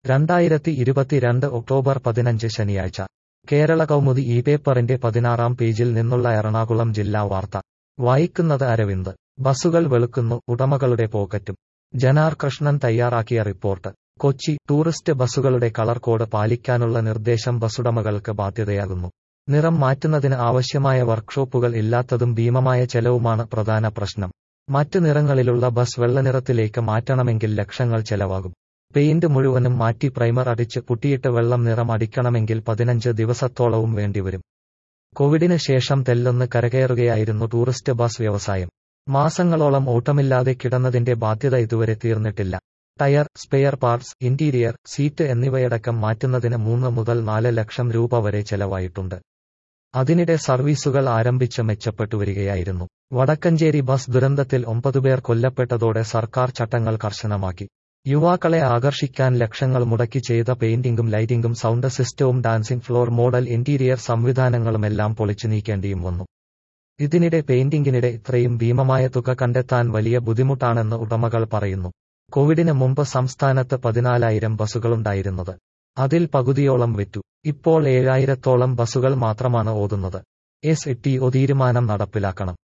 രണ്ടായിരത്തി ഇരുപത്തിരണ്ട് ഒക്ടോബർ പതിനഞ്ച് ശനിയാഴ്ച കേരള കൗമുദി ഈ പേപ്പറിന്റെ പതിനാറാം പേജിൽ നിന്നുള്ള എറണാകുളം ജില്ലാ വാർത്ത വായിക്കുന്നത് അരവിന്ദ് ബസുകൾ വെളുക്കുന്നു ഉടമകളുടെ പോക്കറ്റും ജനാർ കൃഷ്ണൻ തയ്യാറാക്കിയ റിപ്പോർട്ട് കൊച്ചി ടൂറിസ്റ്റ് ബസുകളുടെ കളർ കോഡ് പാലിക്കാനുള്ള നിർദ്ദേശം ബസുടമകൾക്ക് ബാധ്യതയാകുന്നു നിറം മാറ്റുന്നതിന് ആവശ്യമായ വർക്ക്ഷോപ്പുകൾ ഇല്ലാത്തതും ഭീമമായ ചെലവുമാണ് പ്രധാന പ്രശ്നം മറ്റ് നിറങ്ങളിലുള്ള ബസ് വെള്ളനിറത്തിലേക്ക് മാറ്റണമെങ്കിൽ ലക്ഷങ്ങൾ ചെലവാകും പെയിന്റ് മുഴുവനും മാറ്റി പ്രൈമർ അടിച്ച് പുട്ടിയിട്ട് വെള്ളം നിറം അടിക്കണമെങ്കിൽ പതിനഞ്ച് ദിവസത്തോളവും വേണ്ടിവരും കോവിഡിന് ശേഷം തെല്ലൊന്ന് കരകയറുകയായിരുന്നു ടൂറിസ്റ്റ് ബസ് വ്യവസായം മാസങ്ങളോളം ഓട്ടമില്ലാതെ കിടന്നതിന്റെ ബാധ്യത ഇതുവരെ തീർന്നിട്ടില്ല tyre spare parts interior seat എന്നിവയടക്കം മാറ്റുന്നതിന് മൂന്ന് മുതൽ നാല് ലക്ഷം രൂപ വരെ ചെലവായിട്ടുണ്ട് അതിനിടെ സർവീസുകൾ ആരംഭിച്ച് മെച്ചപ്പെട്ടു വരികയായിരുന്നു വടക്കഞ്ചേരി ബസ് ദുരന്തത്തിൽ ഒമ്പതുപേർ കൊല്ലപ്പെട്ടതോടെ സർക്കാർ ചട്ടങ്ങൾ കർശനമാക്കി യുവാക്കളെ ആകർഷിക്കാൻ ലക്ഷങ്ങൾ മുടക്കി ചെയ്ത പെയിന്റിംഗും ലൈറ്റിംഗും സൗണ്ട് സിസ്റ്റവും ഡാൻസിംഗ് ഫ്ലോർ മോഡൽ ഇന്റീരിയർ സംവിധാനങ്ങളുമെല്ലാം പൊളിച്ചു നീക്കേണ്ടിയും വന്നു ഇതിനിടെ പെയിന്റിംഗിനിടെ ഇത്രയും ഭീമമായ തുക കണ്ടെത്താൻ വലിയ ബുദ്ധിമുട്ടാണെന്ന് ഉടമകൾ പറയുന്നു കോവിഡിന് മുമ്പ് സംസ്ഥാനത്ത് പതിനാലായിരം ബസുകളുണ്ടായിരുന്നത് അതിൽ പകുതിയോളം വിറ്റു ഇപ്പോൾ ഏഴായിരത്തോളം ബസുകൾ മാത്രമാണ് ഓതുന്നത് എസ് ടി ഒ തീരുമാനം നടപ്പിലാക്കണം